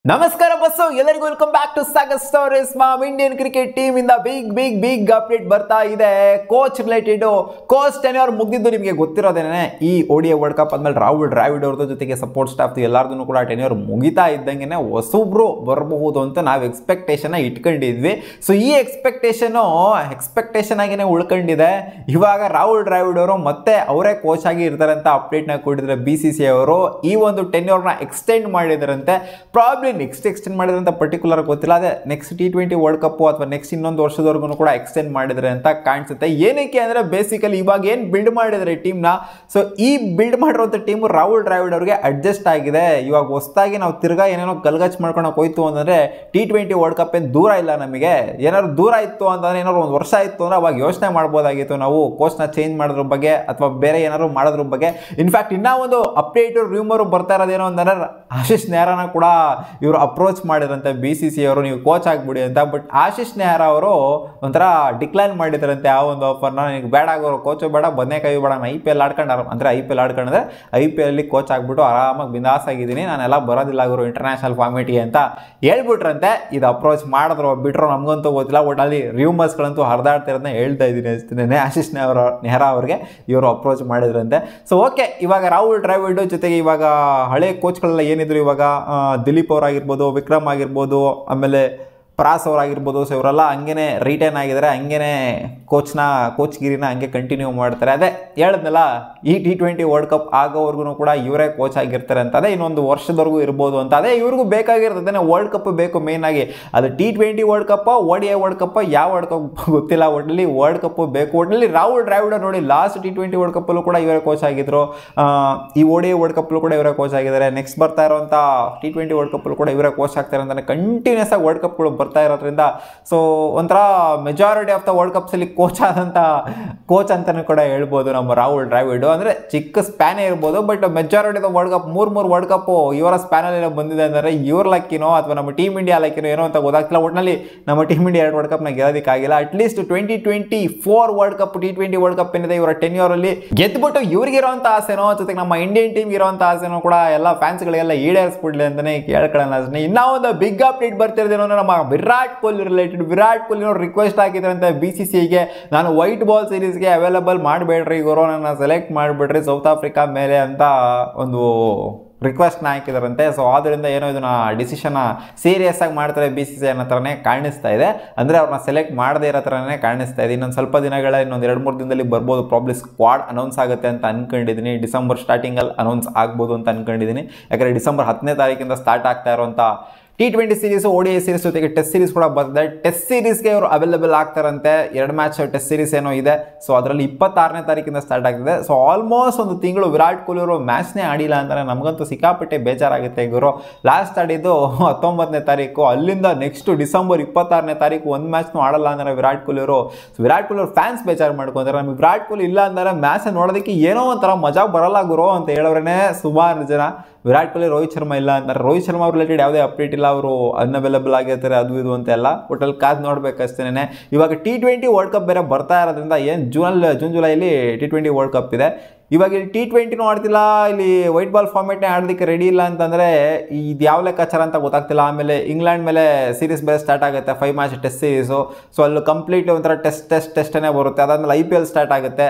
ನಮಸ್ಕಾರ ಬಸ್ಸು ಎಲ್ಲರಿಗೂ welcome back to Sagar stories ಮಾಮ್ ಇಂಡಿಯನ್ ಕ್ರಿಕೆಟ್ ಟೀಮ್ ಇಂದ ಬಿಗ್ ಬಿಗ್ ಬಿಗ್ ಅಪ್ಡೇಟ್ ಬರ್ತಾ ಇದೆ ಕೋಚ್ ರಿಲೇಟೆಡ್ ಕೋಚ್ ಟೆನ್ಯೂರ್ ಮುಗಿದಿದ್ದು ನಿಮಗೆ ಗೊತ್ತಿರೋದೇನೆ ಈ ಓಡಿಯಾ ವರ್ಲ್ಡ್ ಕಪ್ ಆದ್ಮೇಲೆ ರಾಹುಲ್ ದ್ರಾವಿಡ್ ಅವ್ರದ್ದು ಜೊತೆಗೆ ಸಪೋರ್ಟ್ ಸ್ಟಾಫ್ ಎಲ್ಲಾರ್ದು ಕೂಡ ಟೆನ್ಯೂರ್ ಮುಗಿತಾ ಇದ್ದಂಗೆ ಹೊಸಬ್ರು ಬರಬಹುದು ಅಂತ ನಾವು ಎಕ್ಸ್ಪೆಕ್ಟೇಷನ್ ಇಟ್ಕೊಂಡಿದ್ವಿ ಸೊ ಈ ಎಕ್ಸ್ಪೆಕ್ಟೇಷನು ಎಕ್ಸ್ಪೆಕ್ಟೇಷನ್ ಆಗಿನೇ ಉಳ್ಕೊಂಡಿದೆ ಇವಾಗ ರಾಹುಲ್ ದ್ರಾವಿಡ್ ಅವರು ಮತ್ತೆ ಅವರೇ ಕೋಚ್ ಆಗಿ ಇರ್ತಾರೆ ಅಂತ ಅಪ್ಡೇಟ್ನ ಕೊಟ್ಟಿದ್ದಾರೆ ಬಿ ಸಿ ಸಿ ಅವರು ಈ ಒಂದು ಟೆನ್ಯೂರ್ನ ಎಕ್ಸ್ಟೆಂಡ್ ಮಾಡಿದಾರಂತೆ ಪ್ರಾಬ್ಲಿ ನೆಕ್ಸ್ಟ್ ಎಕ್ಸ್ಟೆಂಡ್ ಮಾಡಿದ್ರಂತ ಪರ್ಟಿಕ್ಯುಲರ್ ಗೊತ್ತಿಲ್ಲ ಅದೇ next T twenty world cup ಅಥವಾ ನೆಕ್ಸ್ಟ್ ಇನ್ನೊಂದು ವರ್ಷದವರೆಗೂ ಕೂಡ ಎಕ್ಸ್ಟೆಂಡ್ ಮಾಡಿದ್ದಾರೆ ಅಂತ ಕಾಣಿಸುತ್ತೆ ಏನಕ್ಕೆ ಅಂದರೆ ಬೇಸಿಕಲಿ ಇವಾಗ ಏನು ಬಿಲ್ಡ್ ಮಾಡಿದ್ದಾರೆ ಟೀಮ್ನ ಸೊ ಈ ಬಿಲ್ಡ್ ಮಾಡಿರುವಂಥ ಟೀಮು ರಾಹುಲ್ ದ್ರಾವಿಡ್ ಅವ್ರಿಗೆ ಅಡ್ಜಸ್ಟ್ ಆಗಿದೆ ಇವಾಗ ಹೊಸದಾಗಿ ನಾವು ತಿರ್ಗಾ ಏನೇನೋ ಗಲ್ಗಚ್ ಮಾಡ್ಕೊಂಡು ಹೋಯ್ತು ಅಂತಂದರೆ ಟಿ ಟ್ವೆಂಟಿ ವರ್ಲ್ಡ್ ಕಪ್ ಏನು ದೂರ ಇಲ್ಲ ನಮಗೆ ಏನಾದ್ರು ದೂರ ಇತ್ತು ಅಂತಂದ್ರೆ ಏನಾದ್ರು ಒಂದು ವರ್ಷ ಇತ್ತು ಅಂದ್ರೆ ಅವಾಗ ಯೋಚನೆ ಮಾಡ್ಬೋದಾಗಿತ್ತು ನಾವು ಕೋಚ್ನ ಚೇಂಜ್ ಮಾಡೋದ್ರ ಬಗ್ಗೆ ಅಥವಾ ಬೇರೆ ಏನಾದ್ರು ಮಾಡೋದ್ರ ಬಗ್ಗೆ ಇನ್ಫ್ಯಾಕ್ಟ್ ಇನ್ನೂ ಒಂದು ಅಪ್ಡೇಟ್ ರೂಮರು ಬರ್ತಾ ಇರೋದೇನೋ ಅಂತಂದ್ರೆ ಆಶೀಶ್ ನೆಹರಾನ ಕೂಡ ಇವರು ಅಪ್ರೋಚ್ ಮಾಡಿದ್ರಂತೆ ಬಿ ಸಿ ಸಿ ಅವರು ನೀವು ಕೋಚ್ ಆಗ್ಬಿಡಿ ಅಂತ ಬಟ್ ಆಶೀಶ್ ನೆಹರಾ ಅವರು ಒಂಥರ ಡಿಕ್ಲೈನ್ ಮಾಡಿದ್ರಂತೆ ಆ ಒಂದು ಆಫರ್ನ ನನಗೆ ಬೇಡ ಆಗೋರು ಕೋಚು ಬೇಡ ಬದನೇಕಾಯಿ ಬೇಡ ನಾನು ಐ ಪಿ ಎಲ್ ಆಡ್ಕೊಂಡು ಆರಾಮ್ ಅಂದರೆ ಐ ಪಿ ಎಲ್ ಆಡ್ಕೊಂಡ್ರೆ ಐ ಪಿ ಎಲ್ಲಿ ಕೋಚ್ ಆಗ್ಬಿಟ್ಟು ಆರಾಮಾಗಿ ಬಿಂದಾಸ್ ಆಗಿದ್ದೀನಿ ನಾನೆಲ್ಲ ಬರೋದಿಲ್ಲ ಅವರು ಇಂಟರ್ನ್ಯಾಷನಲ್ ಫಾರ್ಮೇಟಿಗೆ ಅಂತ ಹೇಳ್ಬಿಟ್ರಂತೆ ಇದು ಅಪ್ರೋಚ್ ಮಾಡಿದ್ರು ಬಿಟ್ರು ನಮಗಂತೂ ಗೊತ್ತಿಲ್ಲ ಬಟ್ ಅಲ್ಲಿ ರ್ಯೂಮರ್ಸ್ಗಳಂತೂ ಹರಿದಾಡ್ತಿರೋದನ್ನ ಹೇಳ್ತಾ ಇದ್ದೀನಿ ಅಷ್ಟೇ ಆಶೀಶ್ ನೆಹರಾ ನೆಹರಾ ಅವ್ರಿಗೆ ಇವರು ಅಪ್ರೋಚ್ ಮಾಡಿದ್ರಂತೆ ಸೊ ಓಕೆ ಇವಾಗ ರಾಹುಲ್ ದ್ರಾವಿಡ್ ಜೊತೆಗೆ ಇವಾಗ ಹಳೆ ಕೋಚ್ಗಳೆಲ್ಲ ಏನಿದ್ರು ಇವಾಗ ಆ, ದಿಲೀಪ್ ಅವರಾಗಿರ್ಬೋದು ವಿಕ್ರಮ್ ಆಗಿರ್ಬೋದು ಆಮೇಲೆ ಪ್ರಾಸ್ ಅವರಾಗಿರ್ಬೋದು ಸೊ ಇವರೆಲ್ಲ ಹಂಗೇನೆ ರಿಟೈನ್ ಆಗಿದ್ದಾರೆ ಹಂಗೇನೆ ಕೋಚ್ನ ಕೋಚ್ಗಿರಿನ ಹಂಗೆ ಕಂಟಿನ್ಯೂ ಮಾಡ್ತಾರೆ ಅದೇ ಹೇಳಿದ್ನಲ್ಲ ಈ ಟಿ ಟ್ವೆಂಟಿ ವರ್ಲ್ಡ್ ಕಪ್ ಆಗೋವರೆಗೂ ಕೂಡ ಇವರೇ ಕೋಚ್ ಆಗಿರ್ತಾರೆ ಅಂತ ಅದೇ ಇನ್ನೊಂದು ವರ್ಷದವರೆಗೂ ಇರ್ಬೋದು ಅಂತ ಅದೇ ಇವ್ರಿಗೂ ಬೇಕಾಗಿರ್ತದೆ ವರ್ಲ್ಡ್ ಕಪ್ ಬೇಕು ಮೇನ್ ಆಗಿ ಅದು T twenty world cup ODI world cup ಯಾವ ವರ್ಲ್ಡ್ ಕಪ್ ಗೊತ್ತಿಲ್ಲ ಒಟ್ಟಲ್ಲಿ ವರ್ಲ್ಡ್ ಕಪ್ ಬೇಕು ಒಟ್ಟಲ್ಲಿ ರಾಹುಲ್ ದ್ರಾವಿಡ್ ನೋಡಿ ಲಾಸ್ಟ್ ಟಿ ಟ್ವೆಂಟಿ ವರ್ಲ್ಡ್ ಕಪ್ಪಲ್ಲೂ ಕೂಡ ಇವರೇ ಕೋಚ್ ಆಗಿದ್ರು ಆ, ಈ ಓಡಿ ವರ್ಲ್ಡ್ ಕಪ್ಪಲ್ಲೂ ಕೂಡ ಇವರೇ ಕೋಚ್ ಆಗಿದ್ದಾರೆ ನೆಕ್ಸ್ಟ್ ಬರ್ತಾ ಇರುವಂಥ ಟಿ ಟ್ವೆಂಟಿ ವರ್ಲ್ಡ್ ಕಪ್ಪಲ್ಲೂ ಕೂಡ ಇವರೇ ಕೋಚ್ ಆಗ್ತಾರೆ ಅಂತಾನೆ ಕಂಟಿನ್ಯೂಸ್ ಆಗಿ ವರ್ಲ್ಡ್ ಕಪ್ಗಳು ಬರ್ತಾ ಇರೋದ್ರಿಂದ ಸೊ ಒಂಥರ ಮೆಜಾರಿಟಿ ಆಫ್ ದ ವರ್ಲ್ಡ್ ಕಪ್ಸಲ್ಲಿ ಕೋಚ್ ಆದಂಥ ಕೋಚ್ ಅಂತಲೂ ಕೂಡ ಹೇಳ್ಬೋದು ನಮ್ಮ ರಾಹುಲ್ ದ್ರಾವಿಡ್ ಅಂದರೆ ಚಿಕ್ಕ ಸ್ಪ್ಯಾನೇ ಇರ್ಬೋದು but majority of world cup ಮೂರು ಮೂರು ವರ್ಲ್ಡ್ ಕಪ್ ಇವರ ಸ್ಪ್ಯಾನಲ್ಲಿ ಬಂದಿದೆ ಅಂದರೆ ಇವ್ರ ಲಕ್ಕಿನೋ ಅಥವಾ ನಮ್ಮ ಟೀಮ್ ಇಂಡಿಯಾ ಲಕ್ಕಿನೋ ಏನೋ ಅಂತ ಗೊತ್ತಾಗ್ತಿಲ್ಲ ಒಟ್ಟಿನಲ್ಲಿ ನಮ್ಮ ಟೀಮ್ ಇಂಡಿಯಾ ಎರಡು ವರ್ಲ್ಡ್ ಕಪ್ನ ಗೆಲ್ಲೋದಕ್ಕಾಗಿಲ್ಲ at least twenty twenty four world cup T twenty world cup ಏನಿದೆ ಇವರ ಟೆನ್ಯೂರಲ್ಲಿ ಗೆದ್ಬಿಟ್ಟು ಇವ್ರಿಗಿರೋಂಥ ಆಸೆನೋ ಜೊತೆಗೆ ನಮ್ಮ ಇಂಡಿಯನ್ ಟೀಮ್ಗೆ ಇರೋಂಥ ಆಸೆನೋ ಕೂಡ ಎಲ್ಲ ಫ್ಯಾನ್ಸ್ಗಳಿಗೆಲ್ಲ ಈಡೇರಿಸ್ಬಿಡ್ಲಿ ಅಂತಲೇ ಕೇಳ್ಕೊಳ್ಳೋಣ ಅಷ್ಟೇ ಇನ್ನೂ ಒಂದು ಬಿಗ್ ಅಪ್ಡೇಟ್ ಬರ್ತಿರೋದೇನೋ ಅಂದ್ರೆ ನಮ್ಮ ವಿರಾಟ್ ಕೊಹ್ಲಿ ರಿಲೇಟೆಡ್ ವಿರಾಟ್ ಕೊಹ್ಲಿ ಅವ್ರು ರಿಕ್ವೆಸ್ಟ್ ಹಾಕಿದ್ರಂತೆ ಬಿ ಸಿ ಸಿಗೆ ನಾನು ವೈಟ್ ಬಾಲ್ ಸೀರೀಸ್ಗೆ ಅವೈಲಬಲ್ ಮಾಡಬೇಡ್ರಿ ಗುರು ನನ್ನ ಸೆಲೆಕ್ಟ್ ಮಾಡಿಬಿಡ್ರಿ ಸೌತ್ ಆಫ್ರಿಕಾ ಮೇಲೆ ಅಂತ ಒಂದು ರಿಕ್ವೆಸ್ಟ್ನ ಹಾಕಿದಾರಂತೆ ಸೊ ಆದ್ದರಿಂದ ಏನೋ ಇದನ್ನ ಡಿಸಿಷನ್ನ ಸೀರಿಯಸ್ ಆಗಿ ಮಾಡ್ತಾರೆ ಬಿ ಸಿ ಸಿ ಅನ್ನೋ ಥರನೇ ಕಾಣಿಸ್ತಾ ಇದೆ ಅಂದರೆ ಅವ್ರನ್ನ ಸೆಲೆಕ್ಟ್ ಮಾಡದೇ ಇರೋ ಥರನೇ ಕಾಣಿಸ್ತಾ ಇದೆ ಇನ್ನೊಂದು ಸ್ವಲ್ಪ ದಿನಗಳ ಇನ್ನೊಂದು ಎರಡು ಮೂರು ದಿನದಲ್ಲಿ ಬರ್ಬೋದು ಪ್ರಾಬ್ಲಿ ಸ್ಕ್ವಾಡ್ ಅನೌನ್ಸ್ ಆಗುತ್ತೆ ಅಂತ ಅನ್ಕೊಂಡಿದ್ದೀನಿ ಡಿಸೆಂಬರ್ ಸ್ಟಾರ್ಟಿಂಗಲ್ಲಿ ಅನೌನ್ಸ್ ಆಗ್ಬೋದು ಅಂತ ಅನ್ಕೊಂಡಿದ್ದೀನಿ ಯಾಕಂದರೆ ಡಿಸೆಂಬರ್ ಹತ್ತನೇ ತಾರೀಕಿಂದ ಸ್ಟಾರ್ಟ್ ಆಗ್ತಾ ಇರುವಂಥ T twenty series O D I series ಜೊತೆಗೆ ಟೆಸ್ಟ್ ಸೀರೀಸ್ ಕೂಡ ಬರ್ತದೆ ಟೆಸ್ಟ್ ಸೀರೀಸ್ಗೆ ಅವರು ಅವೈಲೇಬಲ್ ಆಗ್ತಾರಂತೆ ಎರಡು ಮ್ಯಾಚ್ ಟೆಸ್ಟ್ ಸೀರೀಸ್ ಏನೋ ಇದೆ ಸೊ ಅದರಲ್ಲಿ ಇಪ್ಪತ್ತಾರನೇ ತಾರೀಕಿಂದ ಸ್ಟಾರ್ಟ್ ಆಗ್ತದೆ ಸೊ ಆಲ್ಮೋಸ್ಟ್ ಒಂದು ತಿಂಗಳು ವಿರಾಟ್ ಕೊಹ್ಲಿ ಅವರು ಮ್ಯಾಚ್ನೇ ಆಡಿಲ್ಲ ಅಂದರೆ ನಮಗಂತೂ ಸಿಕ್ಕಾಪಟ್ಟೆ ಬೇಜಾರಾಗುತ್ತೆ ಗುರು ಲಾಸ್ಟ್ ಆಡಿದ್ದು ಹತ್ತೊಂಬತ್ತನೇ ತಾರೀಕು ಅಲ್ಲಿಂದ ನೆಕ್ಸ್ಟ್ ಡಿಸೆಂಬರ್ ಇಪ್ಪತ್ತಾರನೇ ತಾರೀಕು ಒಂದು ಮ್ಯಾಚ್ನೂ ಆಡಲ್ಲ ಅಂದರೆ ವಿರಾಟ್ ಕೊಹ್ಲಿ ಅವರು ಸೊ ವಿರಾಟ್ ಕೊಹ್ಲಿ ಅವ್ರ ಫ್ಯಾನ್ಸ್ ಬೇಜಾರು ಮಾಡ್ಕೊಂತಾರೆ ನಮಗೆ ವಿರಾಟ್ ಕೊಹ್ಲಿ ಇಲ್ಲ ಅಂದರೆ ಮ್ಯಾಚ್ ನೋಡೋದಕ್ಕೆ ಏನೋ ಒಂಥರ ಮಜಾ ಬರಲ್ಲ ಗುರು ಅಂತ ಹೇಳೋರೇ ಸುಮಾರು ಜನ ವಿರಾಟ್ ಕೊಹ್ಲಿ ರೋಹಿತ್ ಶರ್ಮಾ ಇಲ್ಲ ಅಂತಾರೆ ರೋಹಿತ್ ಶರ್ಮಾ ರಿಲೇಟೆಡ್ ಯಾವುದೇ ಅಪ್ಡೇಟ್ ಇಲ್ಲ ಅವರು ಅನ್ಅವೈಲಬಲ್ ಆಗಿರ್ತಾರೆ ಅದು ಇದು ಅಂತೆಲ್ಲ ಒಟ್ಟಲ್ಲಿ ಕಾದು ನೋಡ್ಬೇಕಷ್ಟೇನೆ ಇವಾಗ ಟಿ ಟ್ವೆಂಟಿ ವರ್ಲ್ಡ್ ಕಪ್ ಬೇರೆ ಬರ್ತಾ ಇರೋದ್ರಿಂದ ಏನು ಜೂನಲ್ಲಿ ಜೂನ್ ಜುಲೈಲಿ ಟಿ ಟ್ವೆಂಟಿ ವರ್ಲ್ಡ್ ಕಪ್ ಇದೆ ಇವಾಗ ಇಲ್ಲಿ ಟಿ ಟ್ವೆಂಟಿನೂ ಆಡ್ತಿಲ್ಲ ಇಲ್ಲಿ ವೈಟ್ ಬಾಲ್ ಫಾರ್ಮೆಟ್ನೇ ಆಡೋದಕ್ಕೆ ರೆಡಿ ಇಲ್ಲ ಅಂತಂದರೆ ಇದು ಯಾವ ಲೆಕ್ಕಾಚಾರ ಅಂತ ಗೊತ್ತಾಗ್ತಿಲ್ಲ ಆಮೇಲೆ ಇಂಗ್ಲೆಂಡ್ ಮೇಲೆ ಸೀರೀಸ್ ಬೇರೆ ಸ್ಟಾರ್ಟ್ ಆಗುತ್ತೆ five match test series so ಅಲ್ಲಿ ಕಂಪ್ಲೀಟ್ ಒಂಥರ ಟೆಸ್ಟ್ ಟೆಸ್ಟ್ ಟೆಸ್ಟೇ ಬರುತ್ತೆ ಅದಾದಮೇಲೆ ಐ ಪಿ ಎಲ್ ಸ್ಟಾರ್ಟ್ ಆಗುತ್ತೆ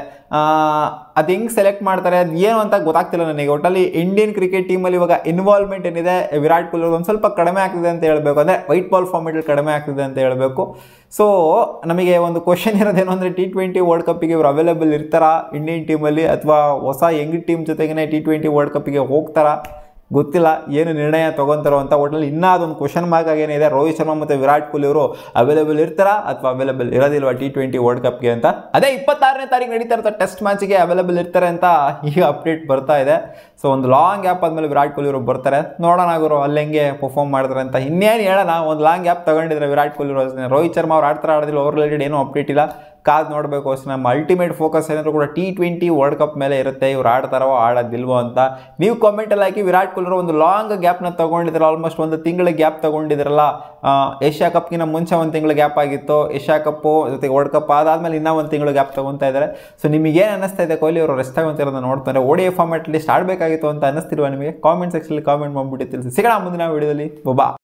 ಅದು ಹೆಂಗೆ ಸೆಲೆಕ್ಟ್ ಮಾಡ್ತಾರೆ ಅದು ಏನು ಅಂತ ಗೊತ್ತಾಗ್ತಿಲ್ಲ ನನಗೆ ಒಟ್ಟಲ್ಲಿ ಇಂಡಿಯನ್ ಕ್ರಿಕೆಟ್ ಟೀಮಲ್ಲಿ ಇವಾಗ ಇನ್ವಾಲ್ವ್ಮೆಂಟ್ ಏನಿದೆ ವಿರಾಟ್ ಕೊಹ್ಲಿ ಒಂದು ಸ್ವಲ್ಪ ಕಡಿಮೆ ಆಗ್ತಿದೆ ಅಂತ ಹೇಳಬೇಕು ಅಂದರೆ ವೈಟ್ ಬಾಲ್ ಫಾರ್ಮೆಟಲ್ಲಿ ಕಡಿಮೆ ಆಗ್ತಿದೆ ಅಂತ ಹೇಳಬೇಕು ಸೊ ನಮಗೆ ಒಂದು ಕ್ವಶನ್ ಇರೋದೇನು ಅಂದರೆ ಟಿ ಟ್ವೆಂಟಿ ವರ್ಲ್ಡ್ ಕಪ್ಪಿಗೆ ಇವರು ಅವೈಲೇಬಲ್ ಇರ್ತಾರಾ ಇಂಡಿಯನ್ ಟೀಮಲ್ಲಿ ಅಥವಾ ಹೊಸ ಯಂಗ್ ಟೀಮ್ ಜೊತೆಗೇ ಟಿ ಟ್ವೆಂಟಿ ವರ್ಲ್ಡ್ ಕಪ್ಪಿಗೆ ಹೋಗ್ತಾರಾ ಗೊತ್ತಿಲ್ಲ ಏನು ನಿರ್ಣಯ ತೊಗೊತಾರೋ ಅಂತ ಒಟ್ಟಲ್ಲಿ ಇನ್ನೂ ಅದೊಂದು ಕ್ವಶನ್ ಮಾರ್ಕ್ ಆಗೇನಿದೆ ರೋಹಿತ್ ಶರ್ಮಾ ಮತ್ತು ವಿರಾಟ್ ಕೊಹ್ಲಿ ಅವರು ಅವೈಲೇಬಲ್ ಇರ್ತಾರಾ ಅಥವಾ ಅವೈಲೇಬಲ್ ಇರೋದಿಲ್ವಾ ಟಿ ಟ್ವೆಂಟಿ ವರ್ಲ್ಡ್ ಕಪ್ಗೆ ಅಂತ ಅದೇ ಇಪ್ಪತ್ತಾರನೇ ತಾರೀಕು ನಡೀತಾ ಇರೋ ಟೆಸ್ಟ್ ಮ್ಯಾಚ್ಗೆ ಅವೈಲೇಬಲ್ ಇರ್ತಾರೆ ಅಂತ ಈಗ ಅಪ್ಡೇಟ್ ಬರ್ತಾ ಇದೆ ಸೊ ಒಂದು ಲಾಂಗ್ ಗ್ಯಾಪ್ ಆದಮೇಲೆ ವಿರಾಟ್ ಕೊಹ್ಲಿ ಅವರು ಬರ್ತಾರೆ ನೋಡೋಣ ಅವರು ಅಲ್ಲಿ ಹೆಂಗೆ ಪರ್ಫಾರ್ಮ್ ಮಾಡ್ತಾರೆ ಅಂತ ಇನ್ನೇನು ಹೇಳೋಣ ಒಂದು ಲಾಂಗ್ ಗ್ಯಾಪ್ ತಗೊಂಡಿದ್ರೆ ವಿರಾಟ್ ಕೊಹ್ಲಿ ಅವರು ರೋಹಿತ್ ಶರ್ಮಾ ಅವ್ರು ಆಡ್ತಾರೆ ಆಡೋದಿಲ್ಲ ಅವ್ರ ರಿಲೇಟೆಡ್ ಏನೂ ಅಪ್ಡೇಟ್ ಇಲ್ಲ ಕಾದು ನೋಡಬೇಕು ಅಷ್ಟೇ ನಮ್ಮ ಅಲ್ಟಿಮೇಟ್ ಫೋಕಸ್ ಏನಾದರೂ ಕೂಡ ಟಿ ಟ್ವೆಂಟಿ ವರ್ಲ್ಡ್ ಕಪ್ ಮೇಲೆ ಇರುತ್ತೆ ಇವ್ರು ಆಡ್ತಾರೋ ಆಡೋದಿಲ್ವೋ ಅಂತ ನೀವು ಕಾಮೆಂಟಲ್ಲಿ ಹಾಕಿ ವಿರಾಟ್ ಕೊಹ್ಲಿ ಒಂದು ಲಾಂಗ್ ಗ್ಯಾಪ್ನ ತೊಗೊಂಡಿದ್ರೆ ಆಲ್ಮೋಸ್ಟ್ ಒಂದು ತಿಂಗಳ ಗ್ಯಾಪ್ ತೊಗೊಂಡಿದ್ರಲ್ಲ ಏಷ್ಯಾ ಕಪ್ಗಿನ ಮುಂಚೆ ಒಂದು ತಿಂಗಳ ಗ್ಯಾಪ್ ಆಗಿತ್ತು ಏಷ್ಯಾ ಕಪ್ಪು ಜೊತೆಗೆ ವರ್ಲ್ಡ್ ಕಪ್ ಅದಾದಮೇಲೆ ಇನ್ನೂ ಒಂದು ತಿಂಗಳು ಗ್ಯಾಪ್ ತೊಗೊತಾ ಇದ್ದಾರೆ ಸೊ ನಿಮಗೇನು ಅನ್ನಿಸ್ತಾ ಇದೆ ಕೊಹ್ಲಿ ಅವರು ರೆಸ್ಟ್ ತಗೊಂತಿರೋದನ್ನ ನೋಡ್ತಾರೆ ಓಡಿ ಫಾರ್ಮೆಟ್ ಲಿಸ್ಟ್ ಆಡಬೇಕಾಗಿತ್ತು ಅಂತ ಅನ್ನಿಸ್ತಿಲ್ವಾ ನಿಮಗೆ ಕಾಮೆಂಟ್ ಸೆಕ್ಷನಲ್ಲಿ ಕಾಮೆಂಟ್ ಮಾಡಿಬಿಟ್ಟು ತಿಳಿಸಿ ಸಿಗೋಣ ಮುಂದಿನ ವಿಡಿಯೋದಲ್ಲಿ ಬೊಬಾ